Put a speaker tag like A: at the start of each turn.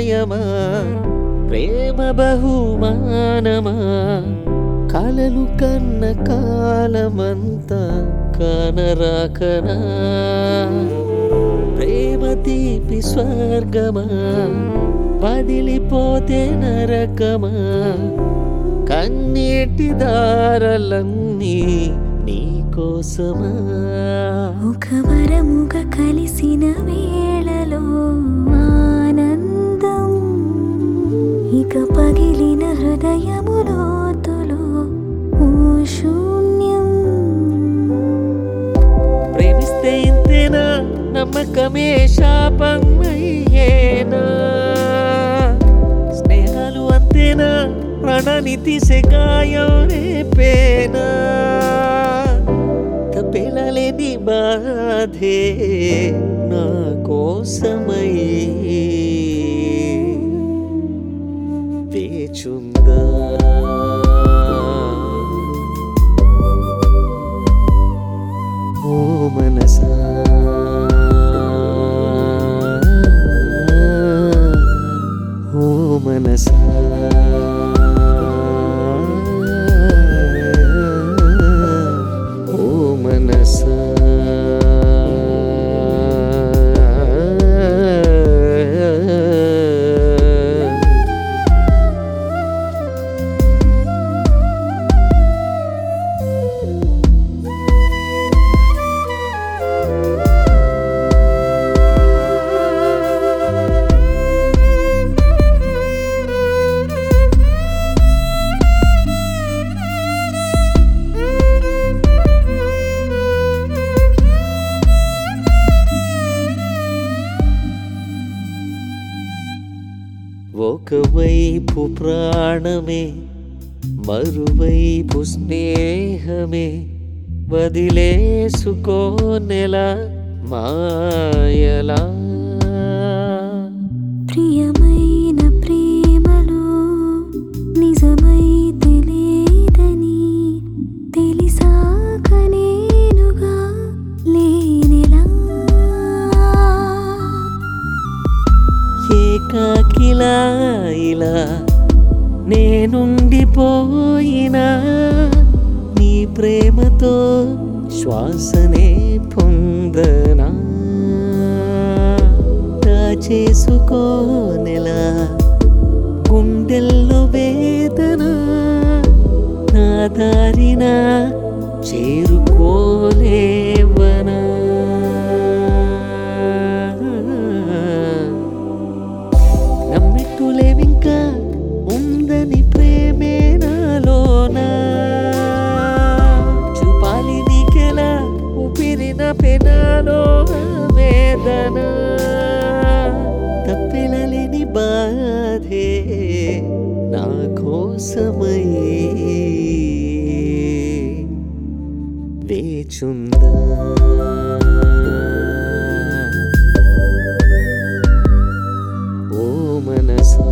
A: న్యాయమా ప్రేమ బహుమానమా కలలు కన్న కాలమంతా కనరాకనా ప్రేమ తీపి స్వర్గమా వదిలిపోతే నరకమా కన్నీటి దారలన్నీ నీకోసమా
B: ఒక వరముగ కలిసిన వేళలో ఆనందం ఇక పగిలిన హృదయములోతులో ఓ శూన్యం
A: ప్రేమిస్తే ఇంతేనా నమ్మకమే శాపం అయ్యేనా స్నేహాలు అంతేనా ప్రాణాన్ని తీసే గాయం రేపేనా తప్పేలాలేని బాధే నా కోసమై వేచుందా ఓ మనసా ఓ మనసా ఓ మనసా ఒకవైపు ప్రాణమే మరువైపు స్నేహమే వదిలేసుకోనెలా మాయలా
B: ప్రియమైన ప్రేమలో నిజమై తెలియదని తెలిసాక నేనుగా లేనెలా
A: ఏకాకిలా ఇలా నేనుండిపోయినా నీ ప్రేమతో శ్వాసనే పొందనా చేసుకోనెలా గుండెల్లో వేదన నా దారిన చేరుకోలేవనా నమ్మెట్టులేవింకా ఉందని ప్రేమే నాలోనా చూపాలి నీకెలా ఊపిరిన పెనాలో వేదన తప్పెలలేని బాధే నా కోసమై వేచుందా ఓ మనసా